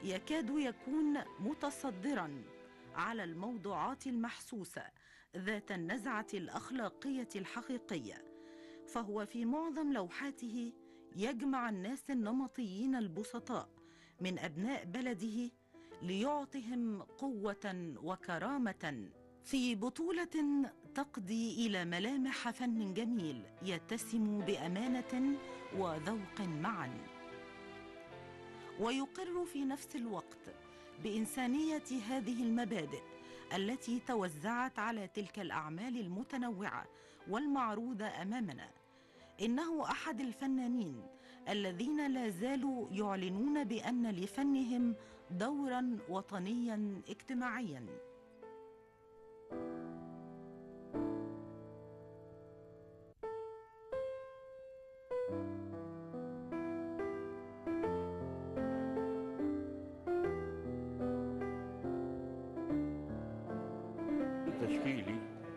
يكاد يكون متصدرا على الموضوعات المحسوسه ذات النزعه الاخلاقيه الحقيقيه فهو في معظم لوحاته يجمع الناس النمطيين البسطاء من ابناء بلده ليعطهم قوه وكرامه في بطوله تقضي الى ملامح فن جميل يتسم بامانه وذوق معا ويقر في نفس الوقت بانسانيه هذه المبادئ التي توزعت على تلك الاعمال المتنوعه والمعروضه امامنا انه احد الفنانين الذين لا زالوا يعلنون بان لفنهم دورا وطنيا اجتماعيا تشكيلي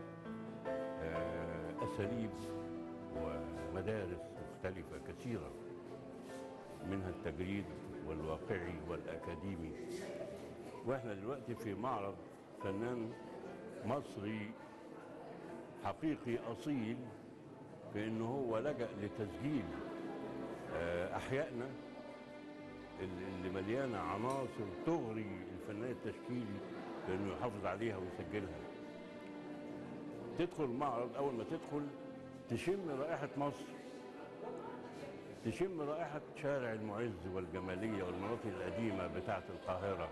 آه، أساليب ومدارس مختلفة كثيرة منها التجريد والواقعي والأكاديمي وإحنا دلوقتي في معرض فنان مصري حقيقي أصيل في إنه هو لجأ لتسجيل آه، أحيائنا اللي مليانة عناصر تغري الفنان التشكيلي بانه يحافظ عليها ويسجلها تدخل معرض اول ما تدخل تشم رائحه مصر تشم رائحه شارع المعز والجماليه والمناطق القديمه بتاعه القاهره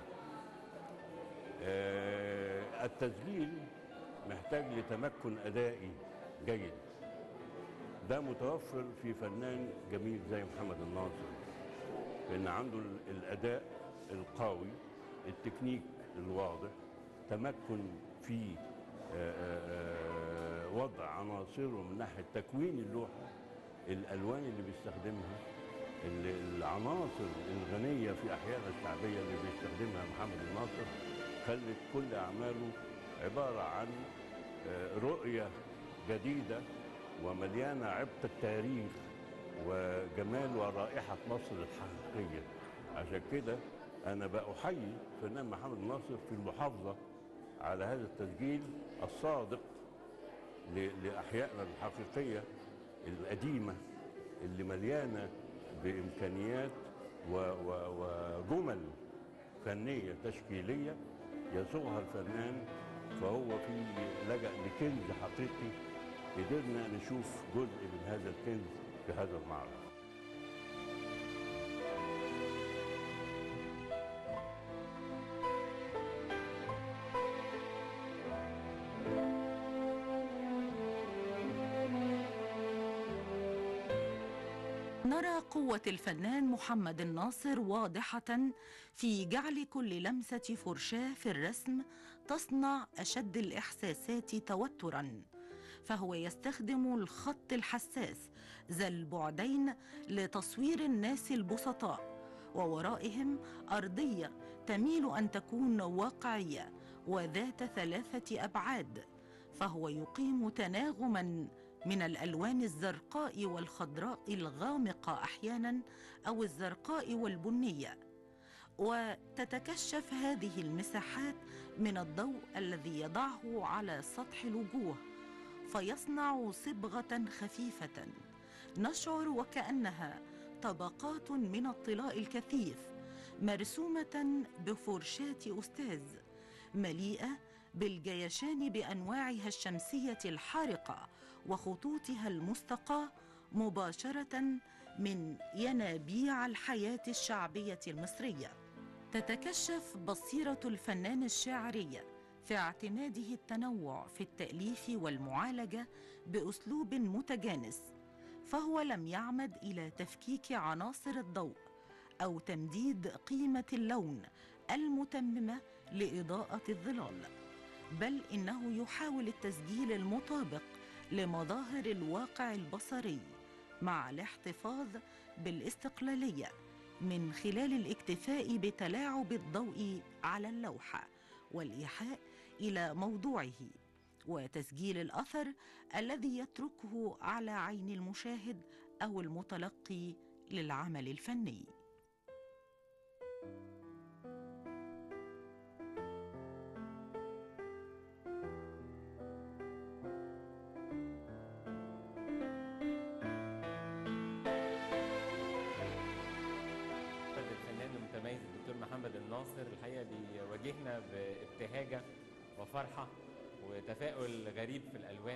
آه، التسجيل محتاج لتمكن ادائي جيد ده متوفر في فنان جميل زي محمد الناصر لان عنده ال- الاداء القوي التكنيك الواضح تمكن في آه، آه، آه، وضع عناصره من ناحيه تكوين اللوحه الالوان اللي بيستخدمها ال- العناصر الغنيه في احيائنا الشعبيه اللي بيستخدمها محمد الناصر خلت كل اعماله عباره عن آه، رؤيه جديده ومليانه عبق التاريخ وجمال ورائحه مصر الحقيقيه عشان كده انا بأحيي فنان محمد ناصر في المحافظه على هذا التسجيل الصادق ل- لاحيائنا الحقيقيه القديمه اللي مليانه بامكانيات و- و- وجمل فنيه تشكيليه يصوغها الفنان فهو في لجأ لكنز حقيقي قدرنا نشوف جزء من هذا الكنز في هذا المعرض نرى قوة الفنان محمد الناصر واضحة في جعل كل لمسة فرشاة في الرسم تصنع أشد الإحساسات توترا فهو يستخدم الخط الحساس ذا البعدين لتصوير الناس البسطاء وورائهم أرضية تميل أن تكون واقعية وذات ثلاثة أبعاد فهو يقيم تناغما من الالوان الزرقاء والخضراء الغامقه احيانا او الزرقاء والبنيه وتتكشف هذه المساحات من الضوء الذي يضعه على سطح الوجوه فيصنع صبغه خفيفه نشعر وكانها طبقات من الطلاء الكثيف مرسومه بفرشاه استاذ مليئه بالجيشان بانواعها الشمسيه الحارقه وخطوطها المستقاه مباشره من ينابيع الحياه الشعبيه المصريه تتكشف بصيره الفنان الشاعريه في اعتماده التنوع في التاليف والمعالجه باسلوب متجانس فهو لم يعمد الى تفكيك عناصر الضوء او تمديد قيمه اللون المتممه لاضاءه الظلال بل انه يحاول التسجيل المطابق لمظاهر الواقع البصري مع الاحتفاظ بالاستقلاليه من خلال الاكتفاء بتلاعب الضوء على اللوحه والايحاء الى موضوعه وتسجيل الاثر الذي يتركه على عين المشاهد او المتلقي للعمل الفني واجهنا بابتهاجة وفرحة وتفاؤل غريب في الألوان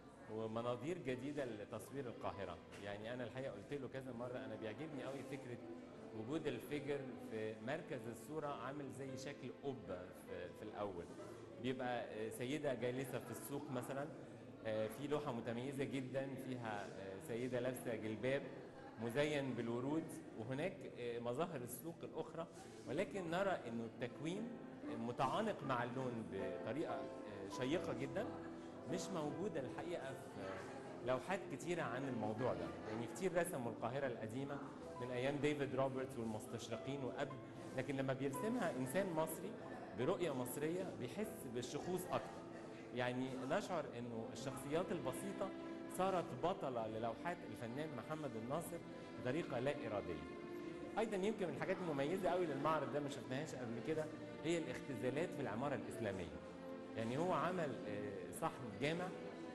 ومناظير جديدة لتصوير القاهرة يعني أنا الحقيقة قلت له كذا مرة أنا بيعجبني قوي فكرة وجود الفجر في مركز الصورة عامل زي شكل قبة في, في الأول بيبقى آه، سيدة جالسة في السوق مثلا آه، في لوحة متميزة جدا فيها آه، سيدة لابسة جلباب مزين بالورود وهناك آه، مظاهر السوق الأخرى ولكن نرى أنه التكوين متعانق مع اللون بطريقة آه، شيقة جدا مش موجودة الحقيقة في لوحات كتيرة عن الموضوع ده يعني كتير رسموا القاهرة القديمة من أيام ديفيد روبرتس والمستشرقين وقبل لكن لما بيرسمها إنسان مصري برؤية مصرية بيحس بالشخوص أكتر يعني نشعر انه الشخصيات البسيطه صارت بطله للوحات الفنان محمد الناصر بطريقه لا اراديه. ايضا يمكن من الحاجات المميزه قوي للمعرض ده ما شفناهاش قبل كده هي الاختزالات في العماره الاسلاميه. يعني هو عمل آه، صحن جامع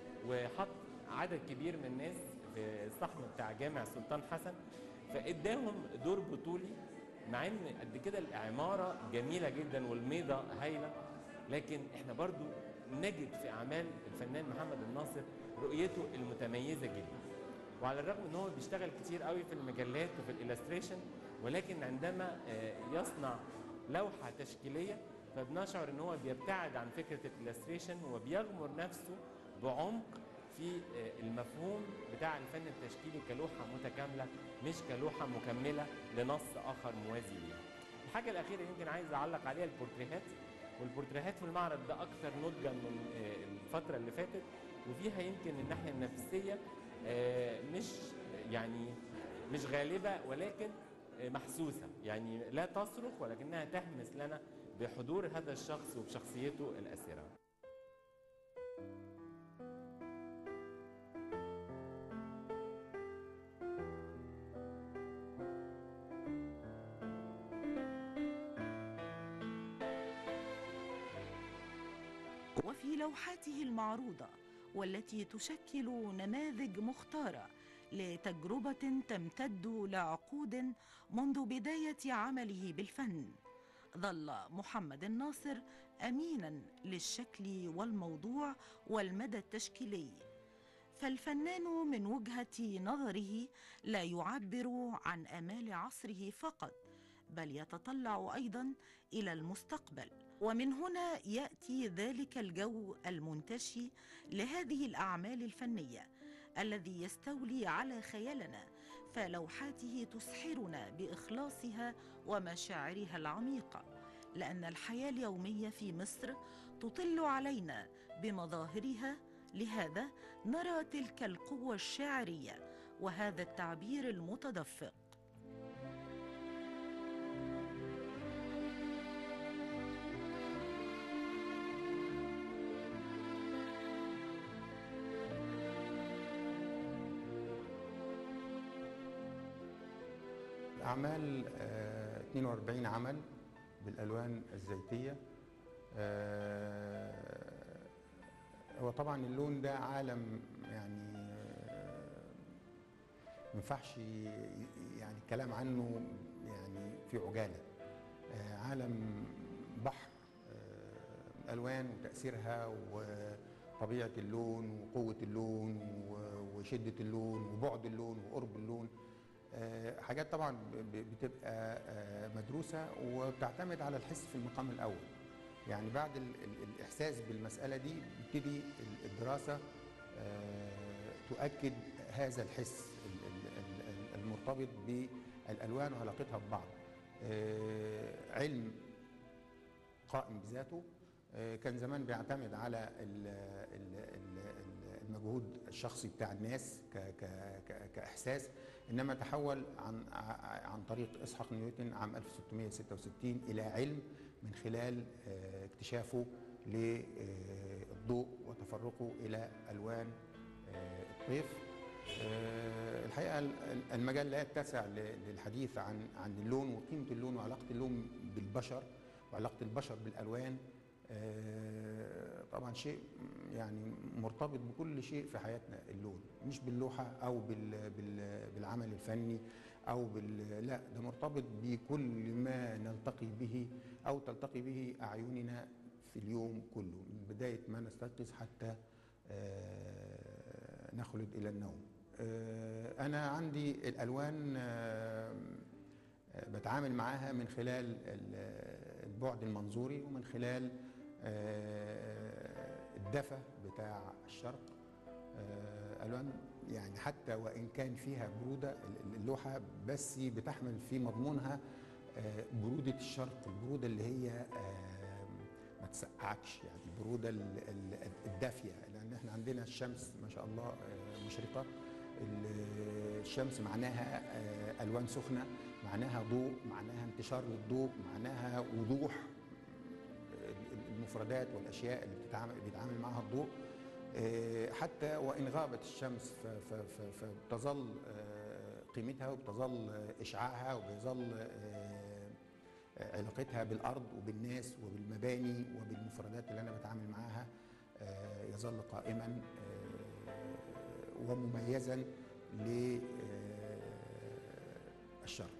وحط عدد كبير من الناس في الصحن بتاع جامع سلطان حسن فاداهم دور بطولي مع ان قد كده العماره جميله جدا والميضه هايله لكن احنا برضو نجد في اعمال الفنان محمد الناصر رؤيته المتميزه جدا وعلى الرغم ان هو بيشتغل كتير قوي في المجلات وفي الالستريشن ولكن عندما آه، يصنع لوحه تشكيليه فبنشعر ان هو بيبتعد عن فكره الالستريشن وبيغمر نفسه بعمق في آه، المفهوم بتاع الفن التشكيلي كلوحه متكامله مش كلوحه مكمله لنص اخر موازي ليه. الحاجه الاخيره يمكن عايز اعلق عليها البورتريهات والبورتريهات في المعرض ده اكثر نضجا من آه، الفتره اللي فاتت وفيها يمكن الناحيه النفسيه آه، مش يعني مش غالبه ولكن آه، محسوسه يعني لا تصرخ ولكنها تهمس لنا بحضور هذا الشخص وبشخصيته الاسره وفي لوحاته المعروضة والتي تشكل نماذج مختارة لتجربة تمتد لعقود منذ بداية عمله بالفن ظل محمد الناصر أمينا للشكل والموضوع والمدى التشكيلي فالفنان من وجهة نظره لا يعبر عن آمال عصره فقط بل يتطلع أيضا إلى المستقبل ومن هنا ياتي ذلك الجو المنتشي لهذه الاعمال الفنيه الذي يستولي على خيالنا فلوحاته تسحرنا باخلاصها ومشاعرها العميقه لان الحياه اليوميه في مصر تطل علينا بمظاهرها لهذا نرى تلك القوه الشاعريه وهذا التعبير المتدفق الأعمال آه، 42 عمل بالألوان الزيتية آه، هو طبعا اللون ده عالم يعني آه، ما ينفعش ي- يعني الكلام عنه يعني في عجالة آه، عالم بحر آه، الألوان وتأثيرها وطبيعة اللون وقوة اللون و- وشدة اللون وبعد اللون وقرب اللون آه، حاجات طبعا ب- ب- بتبقى آه، مدروسه وبتعتمد على الحس في المقام الاول يعني بعد ال ال الاحساس بالمساله دي بتبتدي ال- الدراسه آه، تؤكد هذا الحس ال- ال- ال- ال- المرتبط بالالوان وعلاقتها ببعض آه، علم قائم بذاته آه، كان زمان بيعتمد على ال- ال- ال- ال- المجهود الشخصي بتاع الناس ك- ك- ك- كاحساس انما تحول عن ع- عن طريق اسحاق نيوتن عام 1666 الى علم من خلال آه، اكتشافه للضوء وتفرقه الى الوان آه، الطيف آه، الحقيقه ال- ال- المجال لا يتسع ل- للحديث عن عن اللون وقيمه اللون وعلاقه اللون بالبشر وعلاقه البشر بالالوان آه، طبعا شيء يعني مرتبط بكل شيء في حياتنا اللون مش باللوحه او بال- بال- بالعمل الفني او بال لا ده مرتبط بكل ما نلتقي به او تلتقي به اعيننا في اليوم كله من بدايه ما نستيقظ حتى آه، نخلد الى النوم آه، انا عندي الالوان آه، آه، بتعامل معاها من خلال ال- البعد المنظوري ومن خلال آه، الدفى بتاع الشرق آه، الوان يعني حتى وان كان فيها بروده ال- اللوحه بس بتحمل في مضمونها آه، بروده الشرق البروده اللي هي آه، ما تسقعكش يعني البروده ال- ال- الدافيه لان احنا عندنا الشمس ما شاء الله آه، مشرقه ال- الشمس معناها آه، الوان سخنه معناها ضوء معناها انتشار للضوء معناها وضوح ال- المفردات والاشياء اللي بتتعامل بيتعامل معها الضوء آه، حتى وان غابت الشمس ف- ف- ف- فبتظل آه، قيمتها وبتظل آه، اشعاعها وبيظل آه، آه، علاقتها بالارض وبالناس وبالمباني وبالمفردات اللي انا بتعامل معاها آه، يظل قائما آه، ومميزا للشرق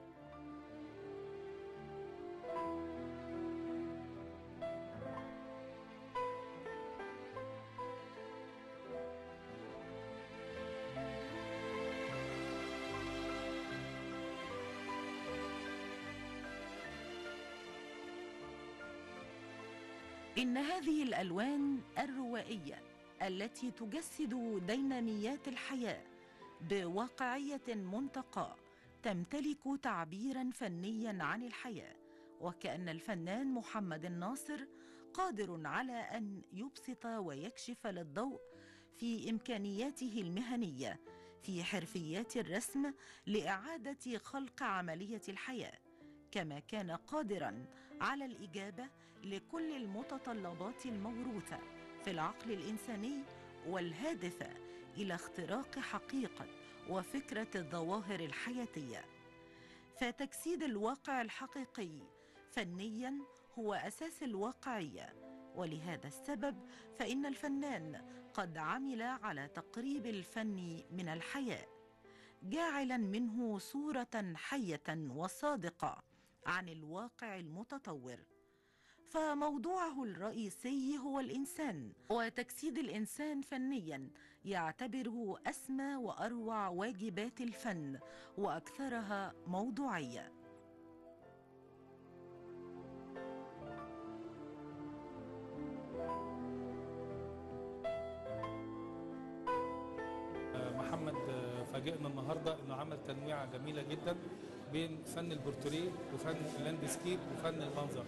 إن هذه الألوان الروائية التي تجسد ديناميات الحياة بواقعية منتقاة تمتلك تعبيرا فنيا عن الحياة وكأن الفنان محمد الناصر قادر على أن يبسط ويكشف للضوء في إمكانياته المهنية في حرفيات الرسم لإعادة خلق عملية الحياة كما كان قادرا على الإجابة لكل المتطلبات الموروثة في العقل الإنساني والهادفة إلى اختراق حقيقة وفكرة الظواهر الحياتية فتجسيد الواقع الحقيقي فنيا هو أساس الواقعية ولهذا السبب فإن الفنان قد عمل على تقريب الفن من الحياة جاعلا منه صورة حية وصادقة عن الواقع المتطور فموضوعه الرئيسي هو الانسان وتجسيد الانسان فنيا يعتبره اسمى واروع واجبات الفن واكثرها موضوعيه محمد فاجئنا النهارده انه عمل تنويعه جميله جدا بين فن البورتريه وفن اللاندسكيب وفن المنظر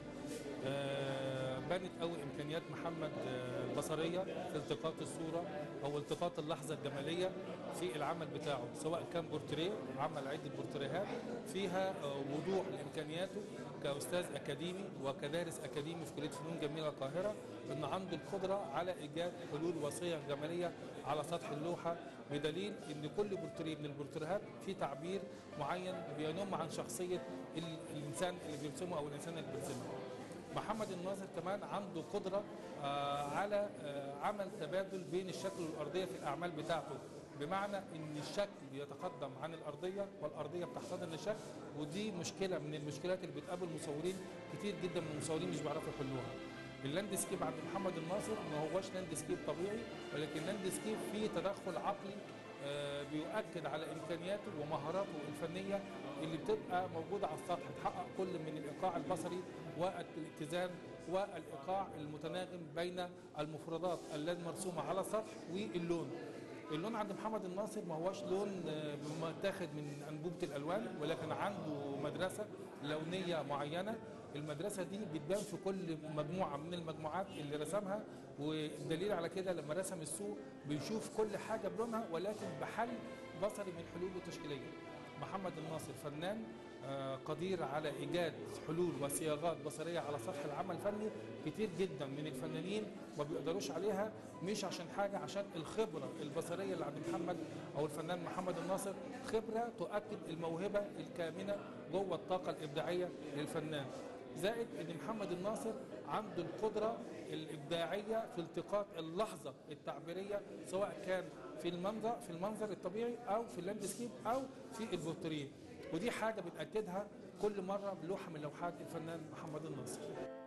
آه، بانت قوي امكانيات محمد آه، البصريه في التقاط الصوره او التقاط اللحظه الجماليه في العمل بتاعه سواء كان بورتريه عمل عده بورتريهات فيها آه، وضوح لامكانياته كاستاذ اكاديمي وكدارس اكاديمي في كليه فنون جميله القاهره انه عنده القدره على ايجاد حلول وصيه جماليه على سطح اللوحه بدليل ان كل بورتريه من البورتريهات في تعبير معين بينم عن شخصيه ال- الانسان اللي بيرسمه او الانسان اللي بيرسمه. محمد الناصر كمان عنده قدره آه، على آه، عمل تبادل بين الشكل والارضيه في الاعمال بتاعته بمعنى ان الشكل بيتقدم عن الارضيه والارضيه بتحتضن الشكل ودي مشكله من المشكلات اللي بتقابل مصورين كتير جدا من المصورين مش بيعرفوا يحلوها. اللاندسكيب عند محمد الناصر ما هوش لاندسكيب طبيعي ولكن لاندسكيب فيه تدخل عقلي آه، بيؤكد على امكانياته ومهاراته الفنيه اللي بتبقى موجوده على السطح تحقق كل من الايقاع البصري والاتزان والايقاع المتناغم بين المفردات المرسومه على السطح واللون. اللون عند محمد الناصر ما هوش لون آه، متاخد من انبوبه الالوان ولكن عنده مدرسه لونيه معينه المدرسه دي بتبان في كل مجموعه من المجموعات اللي رسمها والدليل على كده لما رسم السوق بيشوف كل حاجه بلونها ولكن بحل بصري من حلول تشكيليه محمد الناصر فنان آه، قدير على ايجاد حلول وصياغات بصريه على سطح العمل الفني كتير جدا من الفنانين ما بيقدروش عليها مش عشان حاجه عشان الخبره البصريه اللي عند محمد او الفنان محمد الناصر خبره تؤكد الموهبه الكامنه جوه الطاقه الابداعيه للفنان زائد ان محمد الناصر عنده القدره الابداعيه في التقاط اللحظه التعبيريه سواء كان في المنظر في المنظر الطبيعي او في اللاندسكيب او في البورتريه ودي حاجه بنأكدها كل مره بلوحه من لوحات الفنان محمد الناصر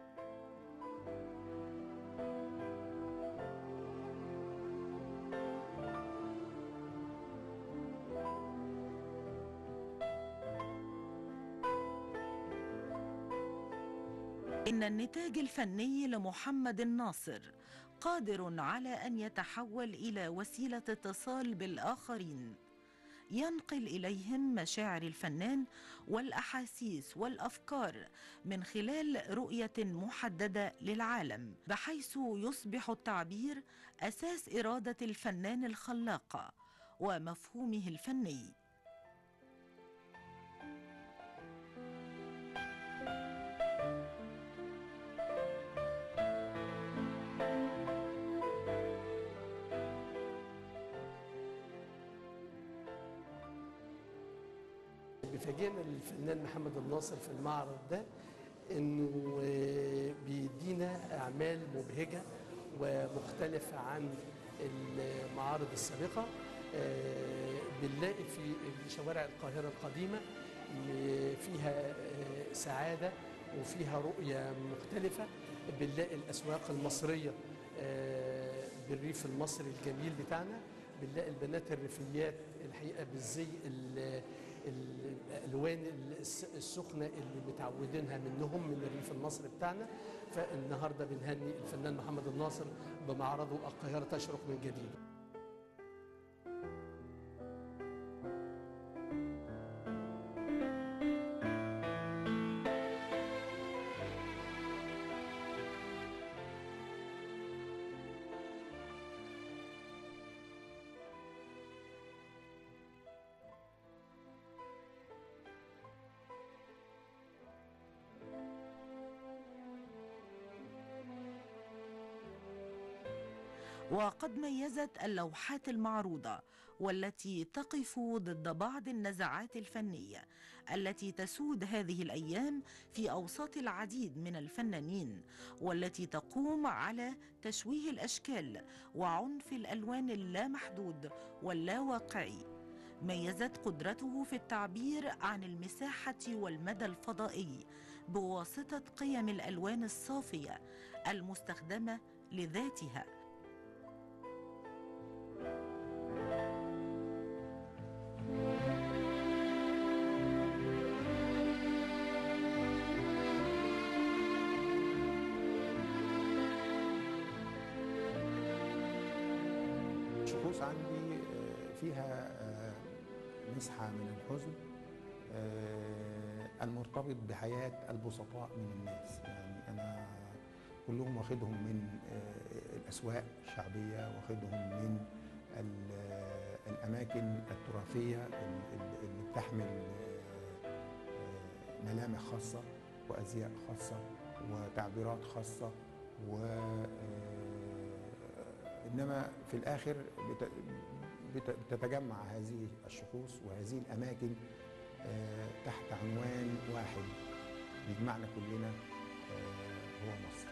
إن النتاج الفني لمحمد الناصر قادر على أن يتحول إلى وسيلة اتصال بالآخرين ينقل إليهم مشاعر الفنان والأحاسيس والأفكار من خلال رؤية محددة للعالم بحيث يصبح التعبير أساس إرادة الفنان الخلاق ومفهومه الفني بيفاجئنا الفنان محمد الناصر في المعرض ده انه آه، بيدينا اعمال مبهجه ومختلفه عن المعارض السابقه آه، بنلاقي في شوارع القاهره القديمه م- فيها آه، سعاده وفيها رؤيه مختلفه بنلاقي الاسواق المصريه آه، بالريف المصري الجميل بتاعنا بنلاقي البنات الريفيات الحقيقه بالزي ال- الالوان الس- السخنه اللي متعودينها منهم من الريف المصري بتاعنا فالنهارده بنهني الفنان محمد الناصر بمعرضه القاهره تشرق من جديد وقد ميزت اللوحات المعروضة والتي تقف ضد بعض النزعات الفنية التي تسود هذه الأيام في أوساط العديد من الفنانين والتي تقوم على تشويه الأشكال وعنف الألوان اللامحدود واللاواقعي ميزت قدرته في التعبير عن المساحة والمدى الفضائي بواسطة قيم الألوان الصافية المستخدمة لذاتها الشخوص عندي آه، فيها آه، مسحة من الحزن آه، المرتبط بحياة البسطاء من الناس يعني أنا كلهم واخدهم من آه، الأسواق الشعبية واخدهم من ال- آه، الأماكن التراثية ال- ال- اللي بتحمل آه، آه، ملامح خاصة وأزياء خاصة وتعبيرات خاصة و آه، انما في الاخر بت- بت- بتتجمع هذه الشخوص وهذه الاماكن آه، تحت عنوان واحد بيجمعنا كلنا آه، هو مصر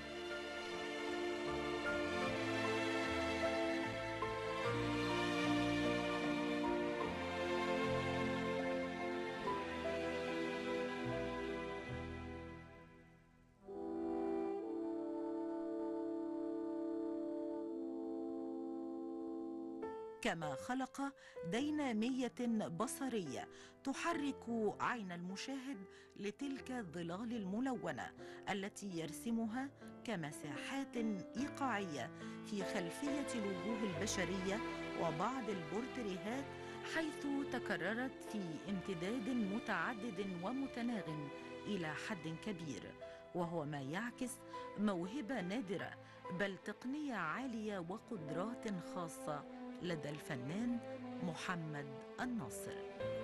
كما خلق دينامية بصرية تحرك عين المشاهد لتلك الظلال الملونة التي يرسمها كمساحات إيقاعية في خلفية الوجوه البشرية وبعض البورتريهات حيث تكررت في امتداد متعدد ومتناغم إلى حد كبير وهو ما يعكس موهبة نادرة بل تقنية عالية وقدرات خاصة لدى الفنان محمد الناصر